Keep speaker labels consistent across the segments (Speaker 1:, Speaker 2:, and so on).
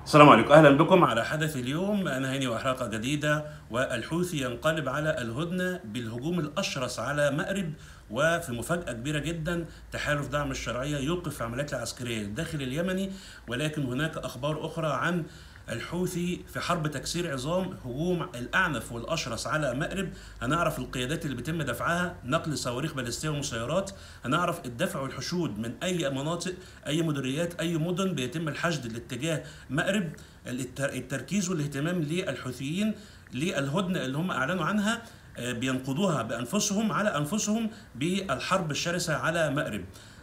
Speaker 1: السلام عليكم اهلا بكم على حدث اليوم انا هاني وحلقه جديده والحوثي ينقلب على الهدنه بالهجوم الاشرس على مأرب وفي مفاجاه كبيره جدا تحالف دعم الشرعيه يوقف عمليات العسكريه الداخل اليمني ولكن هناك اخبار اخرى عن الحوثي في حرب تكسير عظام هجوم الاعنف والاشرس على مأرب هنعرف القيادات اللي بيتم دفعها نقل صواريخ باليستيه ومسيرات هنعرف الدفع والحشود من اي مناطق اي مديريات اي مدن بيتم الحشد لاتجاه مأرب التر- التركيز والاهتمام للحوثيين للهدنه اللي هم اعلنوا عنها آه، بينقضوها بانفسهم على انفسهم بالحرب الشرسه على مأرب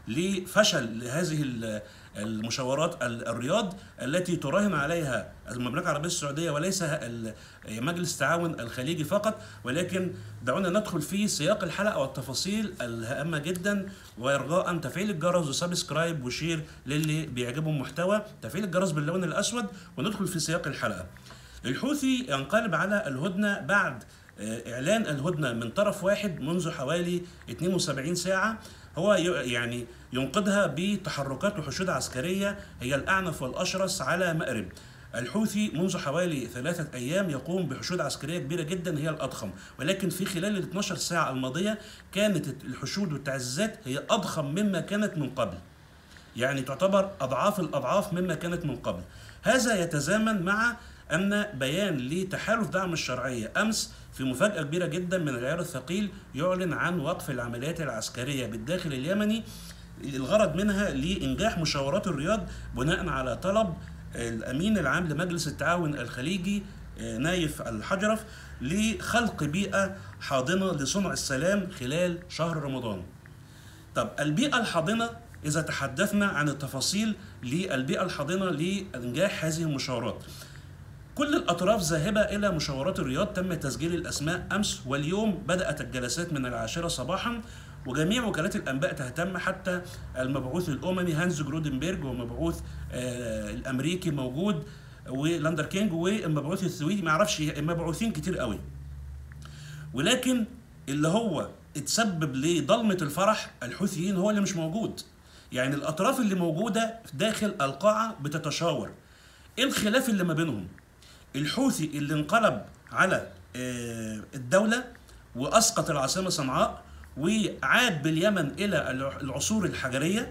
Speaker 1: لفشل هذه ال- المشاورات ال- الرياض التي تراهن عليها المملكه العربيه السعوديه وليس ال- مجلس التعاون الخليجي فقط ولكن دعونا ندخل في سياق الحلقه والتفاصيل الهامه جدا وارجاء تفعيل الجرس وسبسكرايب وشير للي بيعجبهم محتوى تفعيل الجرس باللون الاسود وندخل في سياق الحلقه الحوثي ينقلب على الهدنه بعد آه، اعلان الهدنه من طرف واحد منذ حوالي 72 ساعه هو ي- يعني ينقذها بتحركات وحشود عسكريه هي الاعنف والاشرس على مأرب الحوثي منذ حوالي ثلاثة أيام يقوم بحشود عسكرية كبيرة جدا هي الأضخم ولكن في خلال ال 12 ساعة الماضية كانت الحشود والتعزيزات هي أضخم مما كانت من قبل يعني تعتبر أضعاف الأضعاف مما كانت من قبل هذا يتزامن مع أن بيان لتحالف دعم الشرعية أمس في مفاجأة كبيرة جدا من العيار الثقيل يعلن عن وقف العمليات العسكرية بالداخل اليمني الغرض منها لإنجاح مشاورات الرياض بناء على طلب الأمين العام لمجلس التعاون الخليجي آه، نايف الحجرف لخلق بيئة حاضنة لصنع السلام خلال شهر رمضان طب البيئة الحاضنة إذا تحدثنا عن التفاصيل للبيئة الحاضنة لإنجاح هذه المشاورات كل الأطراف ذاهبة إلى مشاورات الرياض تم تسجيل الأسماء أمس واليوم بدأت الجلسات من العاشرة صباحا وجميع وكالات الأنباء تهتم حتى المبعوث الأممي هانز جرودنبرج ومبعوث آه الأمريكي موجود ولاندر كينج والمبعوث السويدي معرفش مبعوثين كتير قوي ولكن اللي هو اتسبب لضلمة الفرح الحوثيين هو اللي مش موجود يعني الأطراف اللي موجودة داخل القاعة بتتشاور إيه الخلاف اللي ما بينهم الحوثي اللي انقلب على آه، الدولة وأسقط العاصمة صنعاء وعاد باليمن إلى الع- العصور الحجرية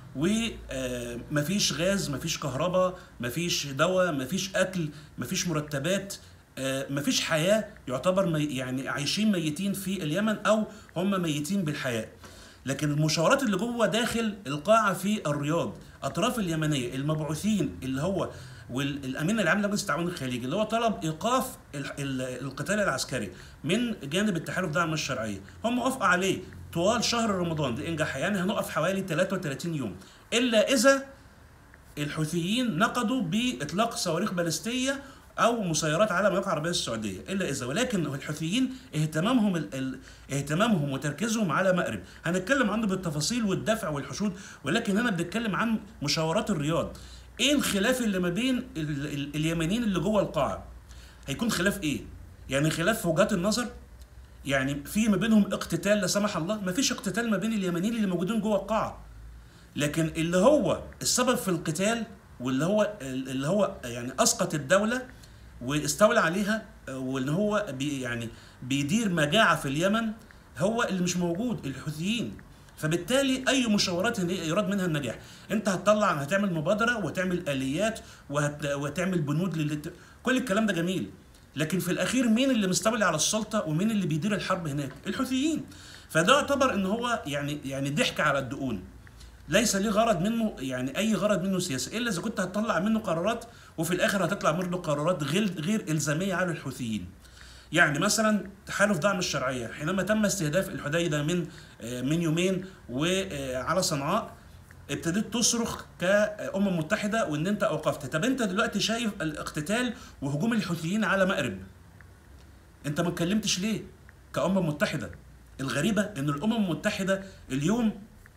Speaker 1: ومفيش غاز مفيش كهرباء مفيش دواء مفيش أكل مفيش مرتبات آه، مفيش حياة يعتبر مي يعني عايشين ميتين في اليمن أو هم ميتين بالحياة لكن المشاورات اللي جوه داخل القاعة في الرياض أطراف اليمنية المبعوثين اللي هو والامين العام لمجلس التعاون الخليجي اللي هو طلب ايقاف ال- ال- القتال العسكري من جانب التحالف دعم الشرعيه هم وافقوا عليه طوال شهر رمضان لانجاح يعني هنقف حوالي 33 يوم الا اذا الحوثيين نقضوا باطلاق صواريخ باليستيه او مسيرات على المملكه العربيه السعوديه الا اذا ولكن الحوثيين اهتمامهم ال... ال... اهتمامهم وتركيزهم على مأرب هنتكلم عنه بالتفاصيل والدفع والحشود ولكن هنا بنتكلم عن مشاورات الرياض ايه الخلاف اللي ما بين ال... ال... اليمنيين اللي جوه القاعه هيكون خلاف ايه يعني خلاف في وجهات النظر يعني في ما بينهم اقتتال لا سمح الله ما فيش اقتتال ما بين اليمنيين اللي موجودين جوه القاعه لكن اللي هو السبب في القتال واللي هو اللي هو يعني اسقط الدوله واستولى عليها واللي هو بي يعني بيدير مجاعه في اليمن هو اللي مش موجود الحوثيين فبالتالي اي مشاورات هن- يراد منها النجاح انت هتطلع هتعمل مبادره وتعمل اليات وهت وتعمل بنود لل كل الكلام ده جميل لكن في الاخير مين اللي مستولي على السلطه ومين اللي بيدير الحرب هناك الحوثيين فده يعتبر ان هو يعني يعني ضحك على الدقون ليس ليه غرض منه يعني اي غرض منه سياسي الا اذا كنت هتطلع منه قرارات وفي الاخر هتطلع منه قرارات غير غير الزاميه على الحوثيين يعني مثلا تحالف دعم الشرعيه حينما تم استهداف الحديده من آه، من يومين وعلى صنعاء ابتديت تصرخ كأمم متحدة وإن أنت أوقفت، طب أنت دلوقتي شايف الاقتتال وهجوم الحوثيين على مأرب. أنت ما اتكلمتش ليه؟ كأمم متحدة. الغريبة إن الأمم المتحدة اليوم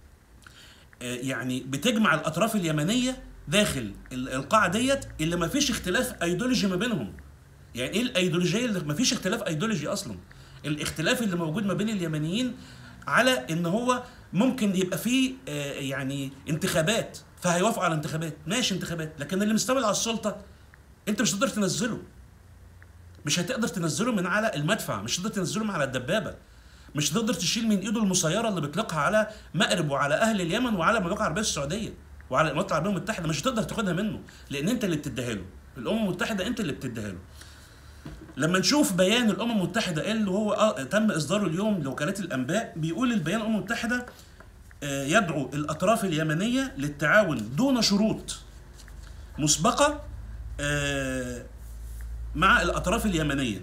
Speaker 1: آه، يعني بتجمع الاطراف اليمنيه داخل ال- القاعه ديت اللي ما فيش اختلاف ايديولوجي ما بينهم يعني ايه الايديولوجيه اللي ما فيش اختلاف ايديولوجي اصلا الاختلاف اللي موجود ما بين اليمنيين على ان هو ممكن يبقى فيه آه، يعني انتخابات فهيوافقوا على انتخابات ماشي انتخابات لكن اللي مستولي على السلطه انت مش هتقدر تنزله مش هتقدر تنزله من على المدفع مش هتقدر تنزله من على الدبابه مش هتقدر تشيل من ايده المسيره اللي بيطلقها على مأرب وعلى اهل اليمن وعلى المملكه العربيه السعوديه وعلى الامارات العربيه المتحده مش هتقدر تاخدها منه لان انت اللي بتديها له الامم المتحده انت اللي بتديها له لما نشوف بيان الامم المتحده اللي هو آه تم اصداره اليوم لوكالات الانباء بيقول البيان الامم المتحده آه يدعو الاطراف اليمنيه للتعاون دون شروط مسبقه آه مع الاطراف اليمنيه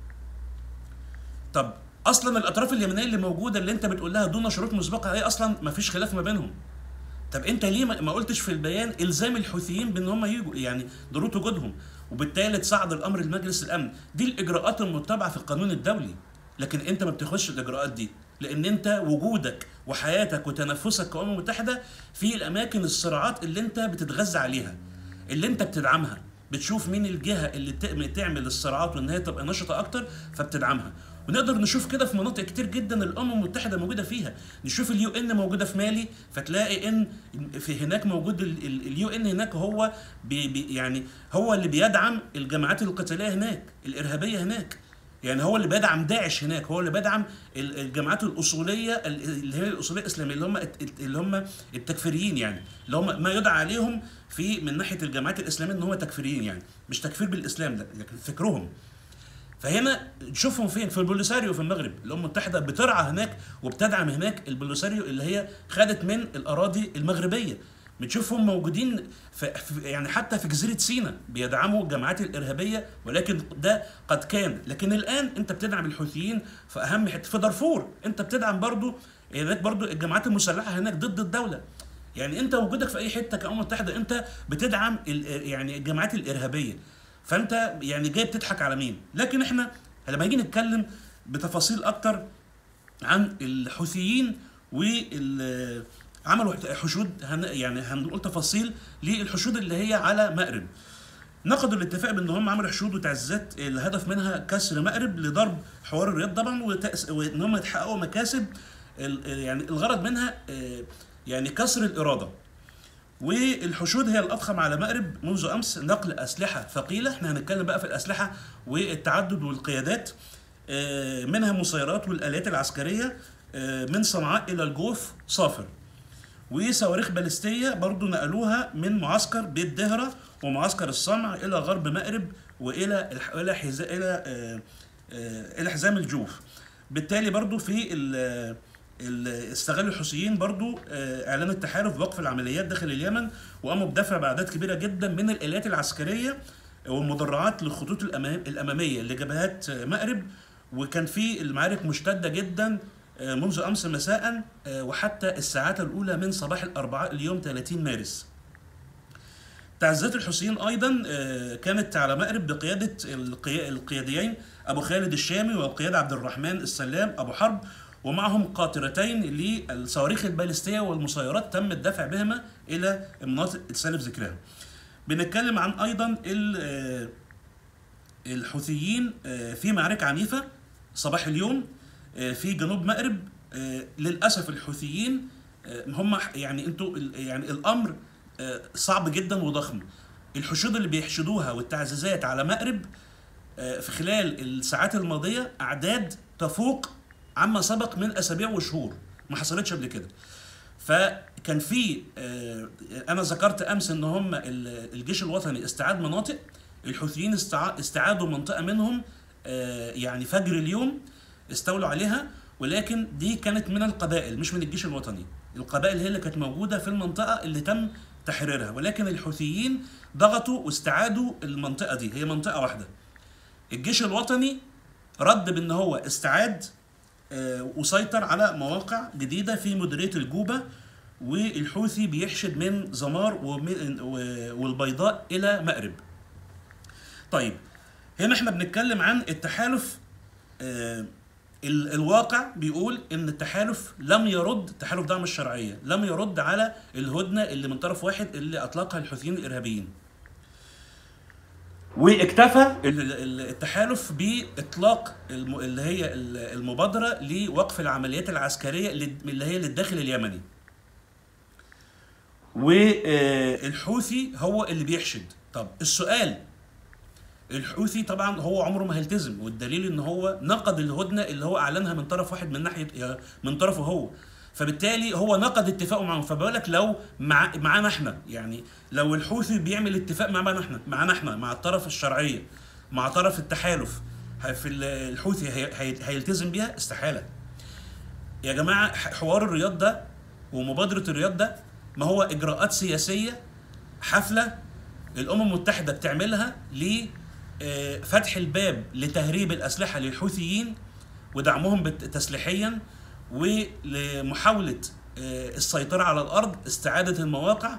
Speaker 1: طب اصلا الاطراف اليمنيه اللي موجوده اللي انت بتقول لها دون شروط مسبقه هي اصلا ما فيش خلاف ما بينهم طب انت ليه ما قلتش في البيان الزام الحوثيين بان هم يجوا يعني ضروره وجودهم وبالتالي تصعد الامر لمجلس الامن دي الاجراءات المتبعه في القانون الدولي لكن انت ما بتاخدش الاجراءات دي لان انت وجودك وحياتك وتنفسك كامم متحده في الاماكن الصراعات اللي انت بتتغذى عليها اللي انت بتدعمها بتشوف مين الجهه اللي تعمل الصراعات وان هي تبقى نشطه اكتر فبتدعمها ونقدر نشوف كده في مناطق كتير جدا الامم المتحده موجوده فيها نشوف اليو ان موجوده في مالي فتلاقي ان في هناك موجود اليو ان هناك هو بي بي يعني هو اللي بيدعم الجماعات القتاليه هناك الارهابيه هناك يعني هو اللي بيدعم داعش هناك هو اللي بيدعم الجماعات الاصوليه اللي هي الاصوليه الاسلاميه اللي هم اللي هم التكفيريين يعني اللي هم ما يدعى عليهم في من ناحيه الجماعات الاسلاميه ان هم تكفيريين يعني مش تكفير بالاسلام لا لكن فكرهم فهنا نشوفهم فين في البوليساريو في المغرب الامم المتحده بترعى هناك وبتدعم هناك البوليساريو اللي هي خدت من الاراضي المغربيه بتشوفهم موجودين في يعني حتى في جزيره سيناء بيدعموا الجماعات الارهابيه ولكن ده قد كان لكن الان انت بتدعم الحوثيين في اهم حته في دارفور انت بتدعم برضو هناك برضو الجماعات المسلحه هناك ضد الدوله يعني انت وجودك في اي حته كامم متحده انت بتدعم يعني الجماعات الارهابيه فانت يعني جاي بتضحك على مين لكن احنا لما نيجي نتكلم بتفاصيل اكتر عن الحوثيين وال عملوا حشود هن يعني هنقول تفاصيل للحشود اللي هي على مأرب نقدوا الاتفاق بان هم عملوا حشود وتعزيزات الهدف منها كسر مأرب لضرب حوار الرياض طبعا وان هم يتحققوا مكاسب يعني الغرض منها يعني كسر الاراده والحشود هي الاضخم على مأرب منذ امس نقل اسلحه ثقيله احنا هنتكلم بقى في الاسلحه والتعدد والقيادات منها مسيرات والاليات العسكريه من صنعاء الى الجوف صافر وصواريخ باليستيه برضو نقلوها من معسكر بيت دهره ومعسكر الصنع الى غرب مأرب والى الى حزاء الى الى حزام الجوف بالتالي برضو في استغل الحوثيين برضو اعلان التحالف بوقف العمليات داخل اليمن وقاموا بدفع باعداد كبيره جدا من الاليات العسكريه والمدرعات للخطوط الاماميه لجبهات مأرب وكان في المعارك مشتده جدا منذ امس مساء وحتى الساعات الاولى من صباح الاربعاء اليوم 30 مارس. تعزيات الحوثيين ايضا كانت على مأرب بقياده القياديين ابو خالد الشامي والقيادة عبد الرحمن السلام ابو حرب ومعهم قاطرتين للصواريخ الباليستيه والمسيرات تم الدفع بهما الى مناطق اتسلف ذكرها. بنتكلم عن ايضا الحوثيين في معركه عنيفه صباح اليوم في جنوب مأرب للاسف الحوثيين هم يعني انتوا يعني الامر صعب جدا وضخم الحشود اللي بيحشدوها والتعزيزات على مأرب في خلال الساعات الماضيه اعداد تفوق عما سبق من اسابيع وشهور ما حصلتش قبل كده فكان في انا ذكرت امس ان هم الجيش الوطني استعاد مناطق الحوثيين استعادوا منطقه منهم يعني فجر اليوم استولوا عليها ولكن دي كانت من القبائل مش من الجيش الوطني القبائل هي اللي كانت موجوده في المنطقه اللي تم تحريرها ولكن الحوثيين ضغطوا واستعادوا المنطقه دي هي منطقه واحده الجيش الوطني رد بان هو استعاد وسيطر على مواقع جديده في مديريه الجوبه والحوثي بيحشد من زمار والبيضاء الى مأرب. طيب هنا احنا بنتكلم عن التحالف الواقع بيقول ان التحالف لم يرد تحالف دعم الشرعيه لم يرد على الهدنه اللي من طرف واحد اللي اطلقها الحوثيين الارهابيين. واكتفى التحالف باطلاق اللي هي المبادره لوقف العمليات العسكريه اللي هي للداخل اليمني. والحوثي هو اللي بيحشد، طب السؤال الحوثي طبعا هو عمره ما هيلتزم والدليل ان هو نقض الهدنه اللي هو اعلنها من طرف واحد من ناحيه من طرفه هو فبالتالي هو نقض اتفاقه معاهم فبقول لك لو مع معانا احنا يعني لو الحوثي بيعمل اتفاق معانا احنا معانا احنا مع الطرف الشرعيه مع طرف التحالف في الحوثي هي هي هيلتزم بيها استحاله يا جماعه حوار الرياض ده ومبادره الرياض ده ما هو اجراءات سياسيه حفله الامم المتحده بتعملها لفتح الباب لتهريب الاسلحه للحوثيين ودعمهم تسليحيا ولمحاوله السيطره على الارض استعاده المواقع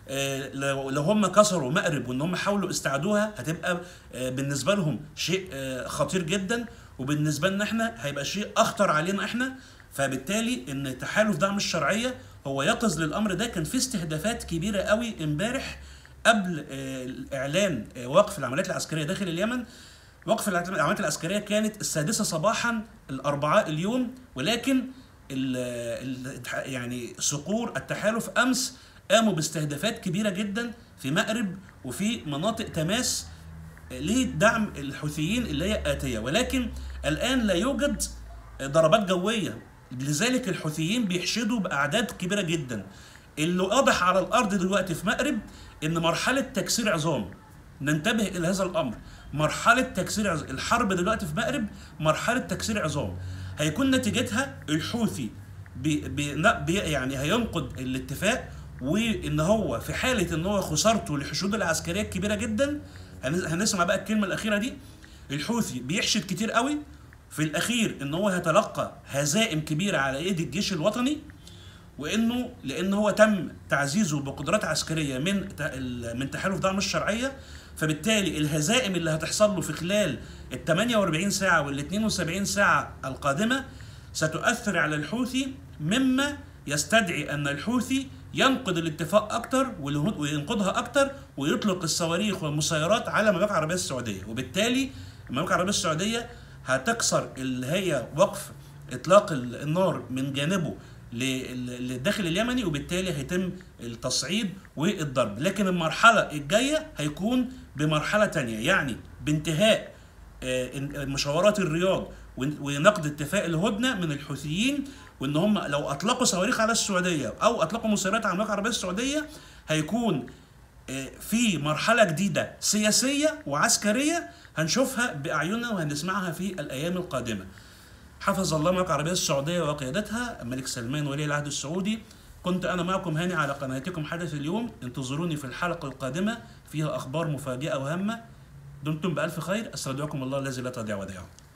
Speaker 1: لو هم كسروا مأرب وان هم حاولوا استعادوها هتبقى بالنسبه لهم شيء خطير جدا وبالنسبه لنا احنا هيبقى شيء اخطر علينا احنا فبالتالي ان تحالف دعم الشرعيه هو يقظ للامر ده كان في استهدافات كبيره قوي امبارح قبل اعلان وقف العمليات العسكريه داخل اليمن وقف العمليات العسكريه كانت السادسه صباحا الاربعاء اليوم ولكن ال ال يعني صقور التحالف امس قاموا باستهدافات كبيره جدا في مأرب وفي مناطق تماس لدعم الحوثيين اللي هي آتية ولكن الآن لا يوجد ضربات جوية لذلك الحوثيين بيحشدوا بأعداد كبيرة جدا اللي واضح على الأرض دلوقتي في مأرب إن مرحلة تكسير عظام ننتبه إلى هذا الأمر مرحلة تكسير عظام الحرب دلوقتي في مأرب مرحلة تكسير عظام هيكون نتيجتها الحوثي بي بي يعني هينقض الاتفاق وان هو في حاله ان هو خسارته للحشود العسكريه الكبيره جدا هنسمع بقى الكلمه الاخيره دي الحوثي بيحشد كتير قوي في الاخير ان هو هيتلقى هزائم كبيره على ايد الجيش الوطني وانه لان هو تم تعزيزه بقدرات عسكريه من من تحالف دعم الشرعيه فبالتالي الهزائم اللي هتحصل له في خلال ال 48 ساعه وال 72 ساعه القادمه ستؤثر على الحوثي مما يستدعي ان الحوثي ينقض الاتفاق اكتر وينقضها اكتر ويطلق الصواريخ والمسيرات على المملكه العربيه السعوديه وبالتالي المملكه العربيه السعوديه هتكسر اللي هي وقف اطلاق النار من جانبه للداخل اليمني وبالتالي هيتم التصعيد والضرب لكن المرحله الجايه هيكون بمرحله تانية يعني بانتهاء مشاورات الرياض ونقد اتفاق الهدنه من الحوثيين وان هم لو اطلقوا صواريخ على السعوديه او اطلقوا مسيرات على المملكه العربيه السعوديه هيكون في مرحله جديده سياسيه وعسكريه هنشوفها باعيننا وهنسمعها في الايام القادمه. حفظ الله المملكه العربيه السعوديه وقيادتها الملك سلمان ولي العهد السعودي كنت انا معكم هاني على قناتكم حدث اليوم انتظروني في الحلقه القادمه فيها اخبار مفاجئه وهامه دمتم بالف خير استودعكم الله الذي لا تضيع ودائعه